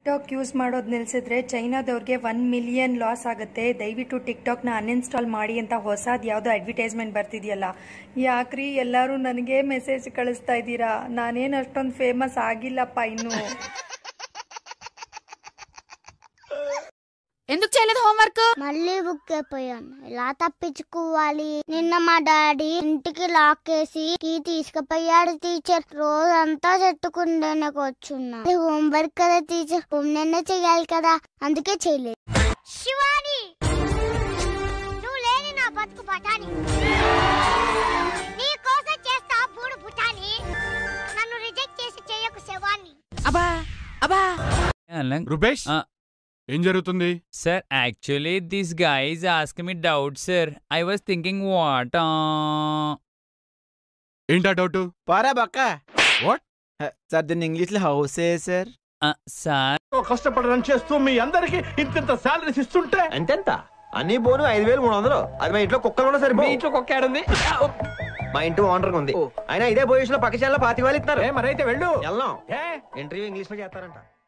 TikTok use ಮಾಡೋದು ನಿಲ್ಸಿದ್ರೆ ಚೈನಾದವ್ರಿಗೆ ಒನ್ ಮಿಲಿಯನ್ ಲಾಸ್ ಆಗುತ್ತೆ ದಯವಿಟ್ಟು ಟಿಕ್ಟಾಕ್ನ ಅನ್ಇನ್ಸ್ಟಾಲ್ ಮಾಡಿ ಅಂತ ಹೊಸದು ಯಾವುದೋ ಅಡ್ವರ್ಟೈಸ್ಮೆಂಟ್ ಬರ್ತಿದೆಯಲ್ಲ ಯಾಕ್ರಿ ಎಲ್ಲರೂ ನನಗೆ ಮೆಸೇಜ್ ಕಳಿಸ್ತಾ ಇದ್ದೀರಾ ನಾನೇನು ಅಷ್ಟೊಂದು ಫೇಮಸ್ ಆಗಿಲ್ಲಪ್ಪ ಇನ್ನು ఎందుకు చేయలేదు హోంవర్క్ మళ్ళీ బుక్ అయిపోయాను ఎలా తప్పించుకోవాలి నిన్న మా డాడీ ఇంటికి లాక్ వేసి కీ తీసుకుపోయాడు టీచర్ రోజంతా చెట్టుకుండేనే కూర్చున్నా ఇది హోంవర్క్ కదా టీచర్ నిన్న చెయ్యాలి కదా అందుకే చేయలేదు శివాని నువ్వు లేని నా బతుకు పటాని నీ కోసం చేస్తా బూడు పుటాని నన్ను రిజెక్ట్ చేసి చేయకు శివాని అబ్బా అబ్బా రూపేష్ ఆ. ఏం జరుగుతుంది sir actually this guys ask me doubt sir I was thinking what ఏంటా డౌట్ పారా బక్క What? సార్ దీన్ని ఇంగ్లీష్ లో హౌసే సార్ సార్ కష్టపడడం చేస్తూ మీ అందరికి ఇంత సాలరీస్ ఇస్తుంటే అంతెంత అన్ని పోను ఐదు వేలు మూడు వందలు అది మా ఇంట్లో కుక్కలు కూడా సరిపో ఇంట్లో కుక్క ఉంది మా ఇంటి ఓనర్ ఉంది అయినా ఇదే పొజిషన్ లో పక్క చేయాల పాతి వాళ్ళు ఇస్తున్నారు మరైతే వెళ్ళు వెళ్దాం ఏ ఇంటర్వ్యూ ఇంగ్లీష్ లో చేస్తారంట